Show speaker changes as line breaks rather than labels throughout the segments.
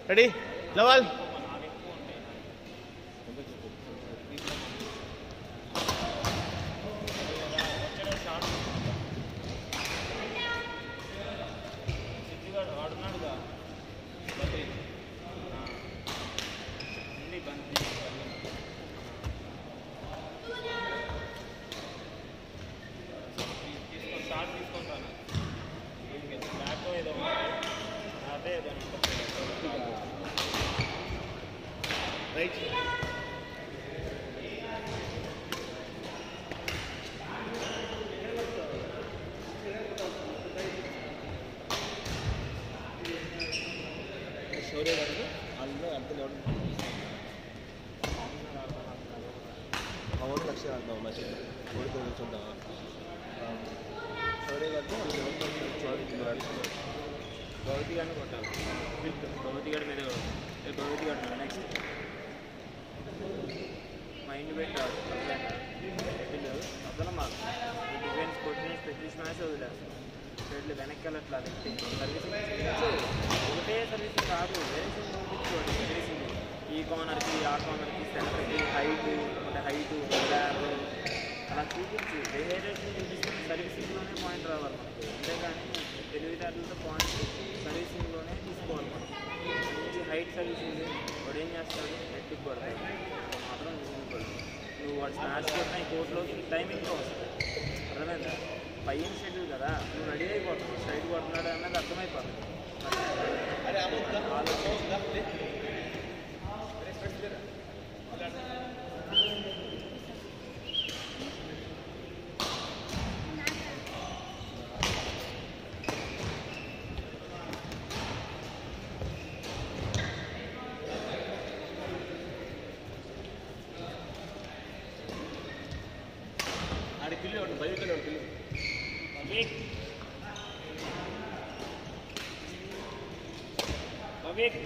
Ready లవల్ right
శౌర్య గారు అందులో అర్థం ఎవరు అవును లక్ష ఆడతాం మ్యాచ్ ఓడితో కూర్చుంటాం శౌర్య గారితో
భౌతి గారిని కొట్టాలి భౌతి గారి మీద భౌతి గారు నెక్స్ట్ మైండ్ పెట్టాలి అసలు మాకు డిఫెన్స్ కొట్టిన స్పెషలిస్ట్ మ్యాచ్ వదిలేదు ఇట్లా వెనక్కి వెళ్ళట్లా సర్వీసింగ్ ఒకటే సర్వీసింగ్ కాదు వేరేసింగ్ పంపించుకోండి వేరేసింగ్ ఈ కార్నర్కి ఆ కార్నర్కి సెంటర్కి హైట్ అంటే హైట్ గ్యాప్ అలా చూపించు వేరియేషన్ చూపిస్తే సర్వీసింగ్లోనే పాయింట్ రావాలి మనకి అంతేగాని తెలివితేటలతో పాయింట్ సర్వీసింగ్లోనే తీసుకోవాలి మనం మంచి హైట్ సర్వీసింగ్ వాడు ఏం చేస్తాడు నెట్కి కొడతాడు అప్పుడు మాత్రం నువ్వు నువ్వు వాడు స్మాష్ కొట్టిన ఈ కోర్టులోకి టైమింగ్లో వస్తుంది అర్థమైందా పైన షెడ్యూల్ కదా నువ్వు రెడీ అయిపోతావు స్ట్రైట్ కొడుతున్నాడు అన్నది అర్థమైపోతుంది
ఆడి పిల్లి ఒకటి బయట పిల్లి
భవిక్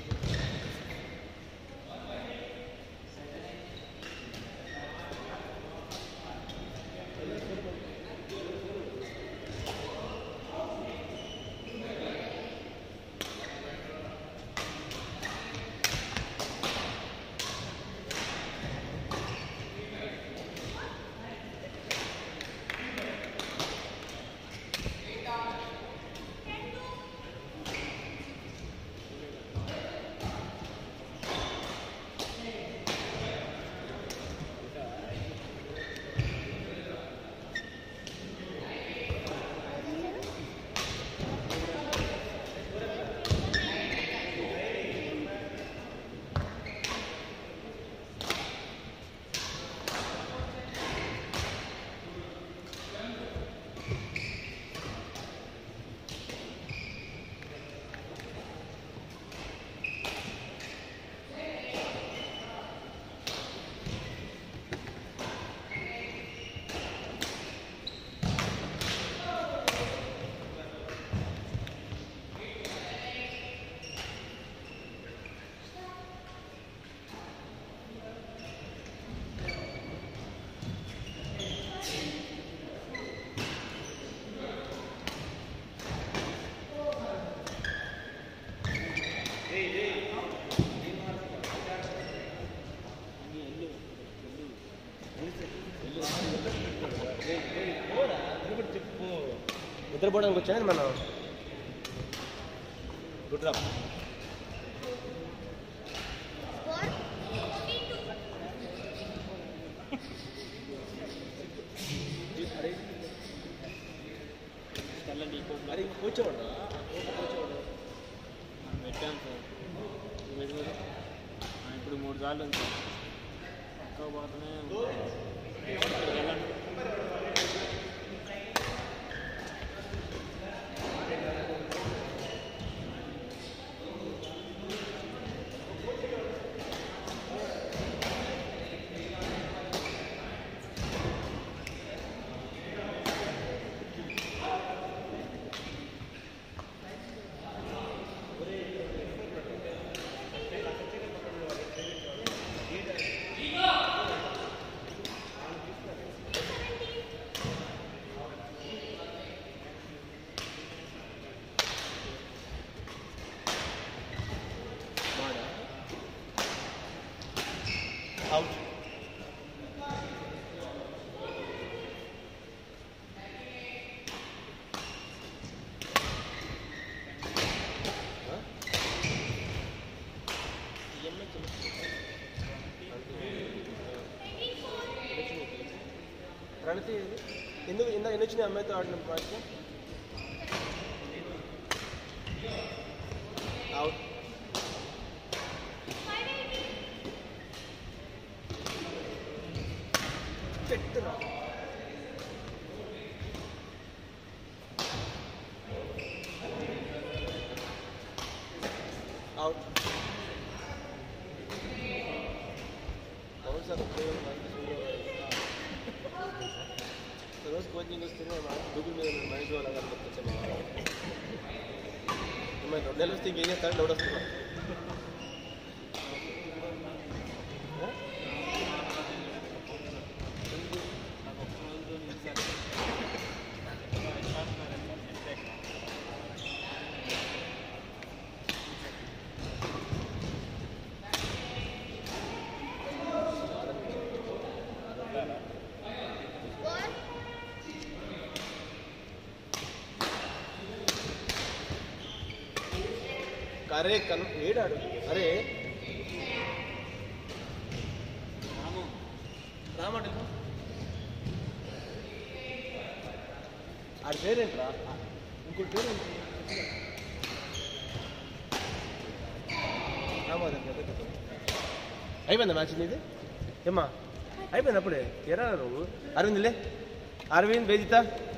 నిద్రపోవడానికి వచ్చాను మనం గుడ్ రా
తెల్ల నీకు
అరే కూర్చోవడా కూర్చోవడా
మనం పెట్టాం సార్ నువ్వు ఎదుగు. ఆ, ఇప్పుడు మూడు సార్లు ఉంది సార్ పక్క పోతూనే ఉంది. వెళ్ళండి.
అవుట్ ప్రణతి ఏది? ఎందుకు ఇందా ఎన్ని వచ్చినాయి అమ్మాయితో ఆడిన మ్యాచ్ అవుట్ చెట్టురా అవుట్ అవును సార్ రోజు కోచింగ్ వస్తేనే గూగుల్ మీద మనిషి వాళ్ళ కనిపించాము రెండు నెలలు వస్తే ఇంకేం చేస్తారని డౌట్ వస్తున్నా అరే కను ఏడాడు అరే రామండి ఆడి పేరేంట్రా ఇంకోటి పేరు ఏంటి? రామాదండి అదే కదా. అయిపోయిందా మ్యాచ్ నీది ఏమ్మా అయిపోయింది అప్పుడే ఎరా నువ్వు అరవింద్లే అరవింద్ వేదిత